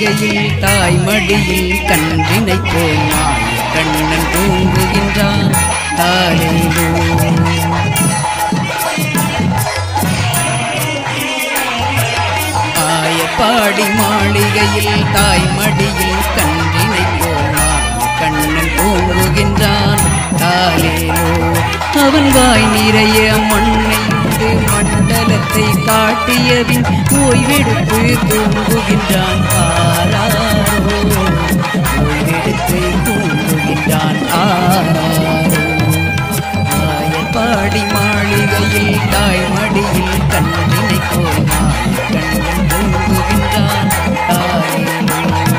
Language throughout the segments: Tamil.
மாளிகையில் தாய் மடியில் கன்றினை போல் மாய கண்ணன் தூங்குகின்றான் தாலேலோ ஆயப்பாடி மாளிகையில் தாய் மடியில் கன்றினை போல் மாய கண்ணன் தூங்குகின்றான் தாலேலோ அவன் வாய் நிறைய மண்ணை உண்டு மண்டலத்தை காட்டியபின் ஓய்வெடுத்து தூங்குகின்றான் ஆராரோ ஓய்வெடுத்து தூங்குகின்றான் ஆராரோ ஆயப்பாடி மாளிகையில் தாய் மடியில் கண்ணினை போல் மாய கண்ணன் தூங்குகின்றான் தாயேலோ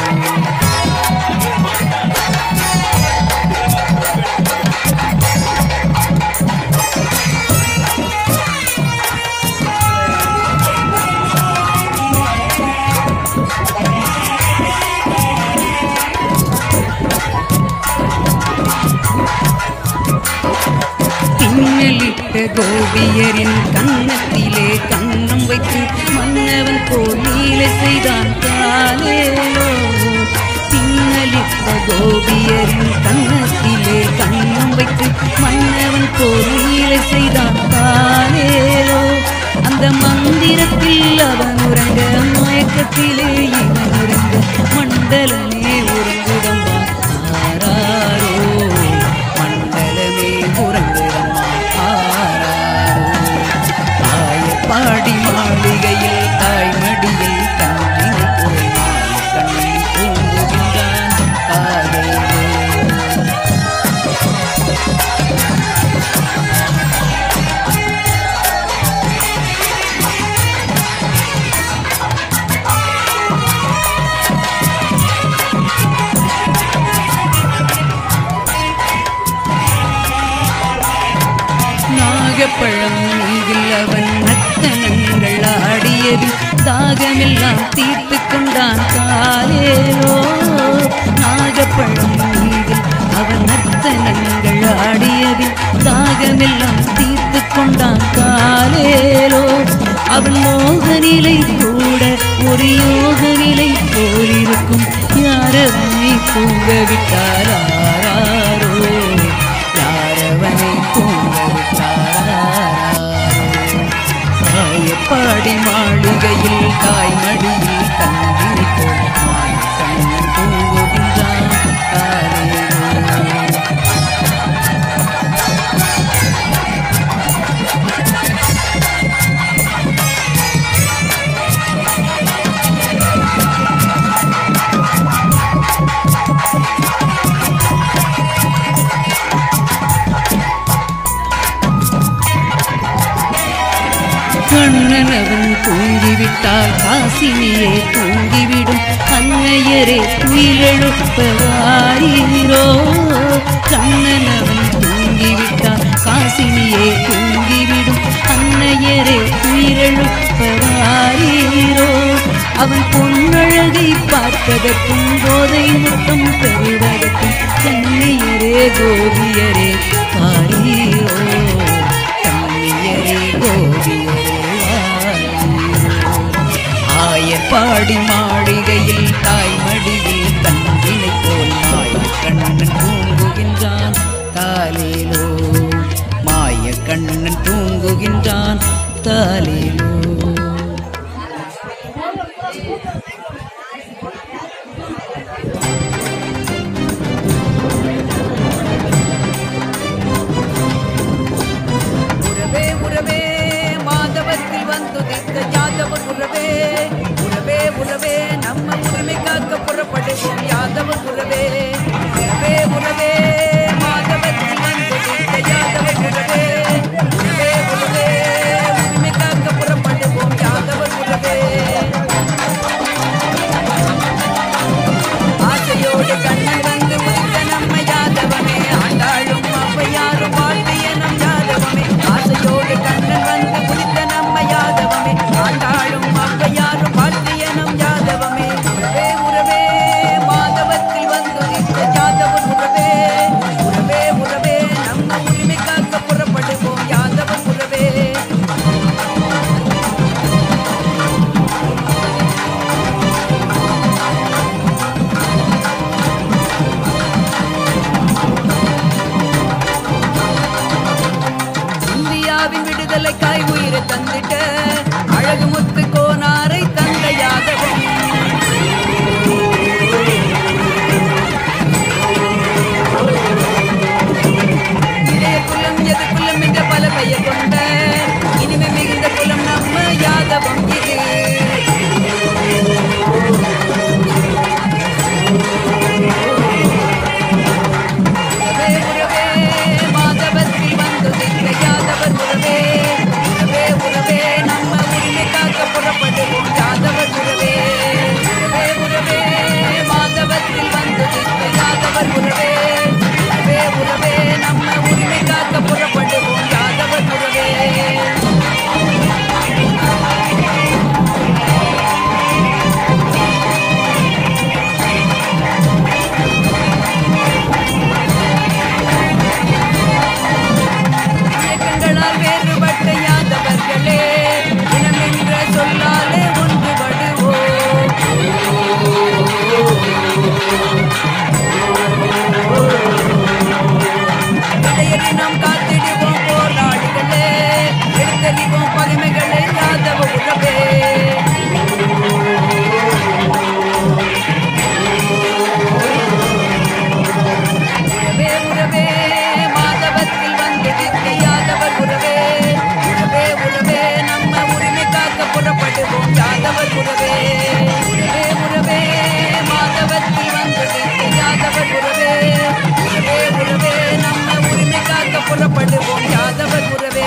திண்ணலிட்ட கோபியரின் கன்னத்திலே கண்ணம் வைத்து மன்னவன் போல் நீலை செய்தான் காலேலோ திண்ணலிட்ட கோபியரின் கன்னத்திலே கண்ணம் வைத்து மன்னவன் போல் நீலை செய்தான் காலேலோ அந்த மந்திரத்தில் அவன் உறங்க மயக்கத்திலே இவன் உறங்க மண்டலமே உறங்குதம்மா ஆராரோ மண்டலமே உறங்குதம்மா ஆராரோ ஆயப்பாடி மாளிகையில் தாய்மடியில் கண்ணினை போய் மாய கண்ணில் தூங்குகின்றான் காலேலோ நாகப்பழம் மீதில் அவன் நத்தனங்கள் ஆடியது தாகமெல்லாம் தீர்த்து கொண்டான் காலேலோ நாகப்பழம் மீதில் அவன் நத்தனங்கள் ஆடியது தாகமெல்லாம் தீர்த்து கொண்டான் காலேலோ அவன் மோக நிலை கூட ஒரு யோக நிலை போலிருக்கும் யாரவனை தூங்க விட்டாரோ யாரவனை தூங்க விட்டாரோ பாடி மாளிகையில் தாய் மடியில் கண்ணினை போல் மாய கண்ணன் தூங்குகின்றான் காலேலோ கண்ணன் அவன் தூங்கிவிட்டால் காசினியே தூங்கிவிடும் அன்னையரே துயிலெழுப்பவாரீரோ கண்ணன் அவன் தூங்கிவிட்டால் காசினியே தூங்கிவிடும் அன்னையரே துயிலெழுப்பவாரீரோ அவன் பொன்னழகை பார்ப்பதற்கும் போதை முத்தம் பெறுவதற்கும் கண்ணியரே கோபியரே பாரீரோ கண்ணியரே கோபியரே ஆயப்பாடி மாளிகையில் தாய் மடியில் தன்னிலை போல் மாய கண்ணன் தூங்குகின்றான் தாலேலோ மாய கண்ணன் தூங்குகின்றான் தாலேலோ உறவே உறவே மாதவத்தில் வந்துதித்த யாதவர் உறவே உறவே உறவே நம்ம உரிமை காக்க புறப்படுவோம் யாதவர் உறவே உறவே உறவே மாதவத்தில் வந்துதித்த யாதவர் உறவே உறவே உறவே உரிமை காக்க புறப்படுவோம் விடுதலைக்காய் உயிரை தந்திட்ட அழகு முத்து கோனாரை தந்த யாதவன் இளைய குலம் எது குலம் என்ற பல பெயர் கொண்ட இனிமை மிகுந்த குலம் நம்ம யாதவம் இது உறவே உறவே மாதவத்தில் வந்து நின்ற யாதவர் உறவே உறவே உறவே நம்ம உரிமை காக்க புறப்படுவோம் யாதவர் உறவே உறவே உறவே மாதவத்தில் வந்து நின்ற யாதவர் உறவே உறவே உறவே நம்ம உரிமை காக்க புறப்படுவோம் யாதவர் உறவே இயக்கங்களால் வேறுபட்ட யாதவர்களே இனமென்ற சொல்லாலே ஒன்றுபடுவோம் இடையறி நாம் காத்திடுவோம் போராளிகளே எடுத்தறிவோம் பகைமைகளை யாதவ உறவே உறவே உறவே மாதவத்தில் வந்து நிற்க யாதவர் உறவே உறவே உறவே நம்ம உரிமை காக்க புறப்படுவோம் யாதவர் உறவே உறவே உறவே மாதவத்தில் வந்து நிற்க யாதவர் உறவே உறவே உறவே நம்ம உரிமை காக்க புறப்படுவோம் யாதவர் உறவே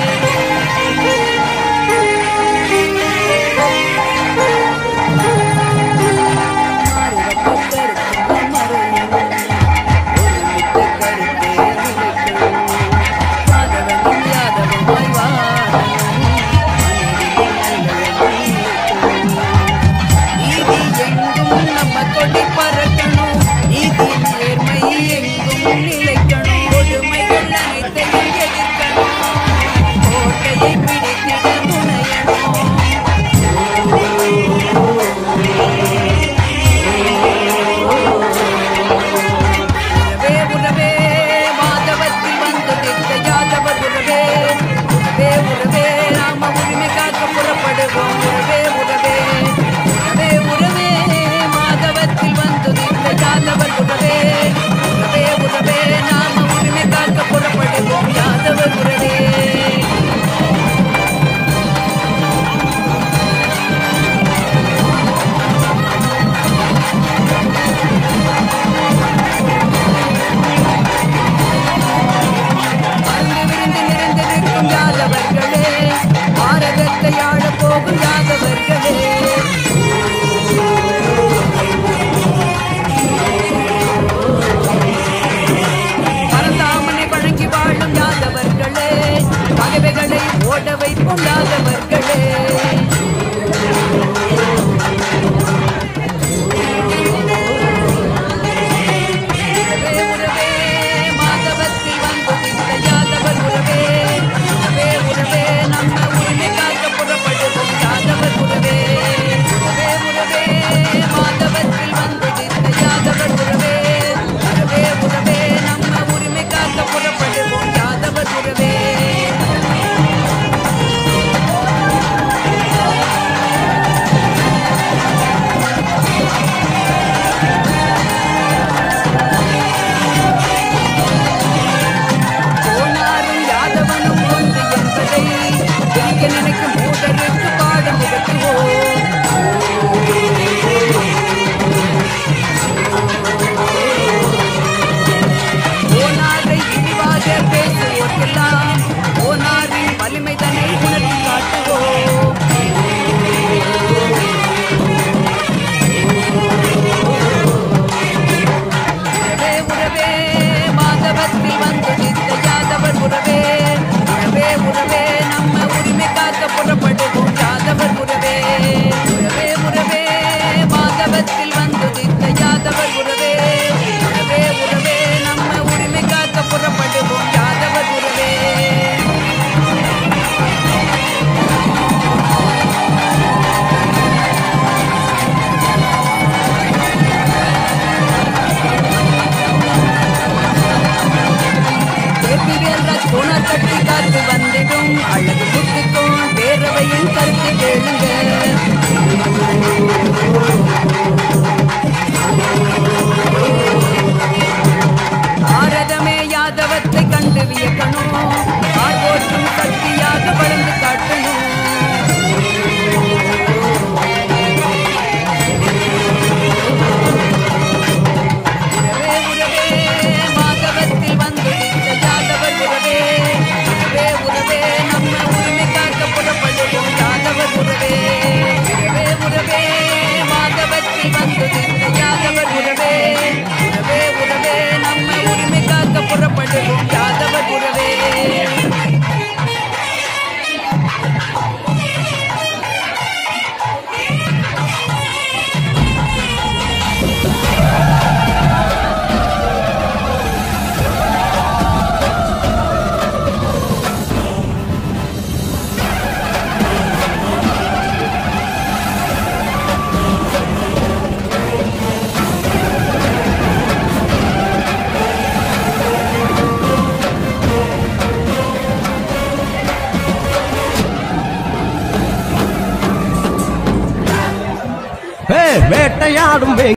பிடித்திட முனையணும் உறவே உறவே மாதவத்தில் வந்து நிற்க யாதவர் உறவே உறவே உறவே நாம உரிமை காக்க புறப்படுவோம் உறவே உறவே உறவே உறவே மாதவத்தில் வந்து நிற்க யாதவர் உறவே உறவே உறவே நாம உரிமை காக்க புறப்படுவோம் யாதவர் உறவே அருந்து விருந்து நிறைந்திருக்கும் யாதவர்களே பாரதத்தை ஆள போகும் யாதவர்களே பரந்தாமனை வழங்கி வாழும் யாதவர்களே பகைவைகளை ஓட வைப்போம் யாதவர்களே உறவே உறவே மாதவத்தில் வந்து நின்ற யாதவர் உறவே உறவே உறவே நம்ம உரிமை காக்க புறப்படுவோம் யாதவர் உறவே உறவே உறவே மாதவத்தில் வந்து நின்ற யாதவர் உறவே உறவே உறவே நம்ம உரிமை காக்க புறப்படுவோம் யாதவர் உறவே போனாரும் யாதவனும் ஒன்று என்பதை பிரிக்க நினைக்கும் மூடருக்கு பாடம் புகட்டுவோம் போனாரை இழிவாக பேசுவோர்க்கெல்லாம் போனாரின் வலிமை தன்னை உணர்த்தி காட்டுவோம் உறவே உறவே மாதவத்தில் வந்து நின்ற யாதவர் உறவே உறவே உறவே நம்ம உரிமை காக்க புறப்படுவோம் யாதவர் உறவே உறவே உறவே மாதவத்தில் வந்து நின்ற யாதவர் உறவே உறவே உறவே நம்ம உரிமை காக்க புறப்படுவோம் யாதவர் உறவே கேள்விவேல் ராஜ் போனார் கட்டி காத்து வந்திடும் அழகு முத்துக்கும் பேரவையின் கருத்து கேளுங்க பாரதமே யாதவத்தை கண்டு வியக்கணும் ஆர்வோற்றும் சக்தியாக வளர்ந்து காட்டணும் உறவே உறவே மாதவத்தில் வந்து இந்த யாதவர் உறவே உறவே உறவே நம்ம உரிமை காக்க புறப்படுவோம் யாதவர் உறவே உறவே உறவே மாதவத்தில் வந்து இந்த யாதவர் உறவே உறவே உறவே நம்ம உரிமை காக்க புறப்படுவோம் யாதவர் உறவே வேட்டையாடும்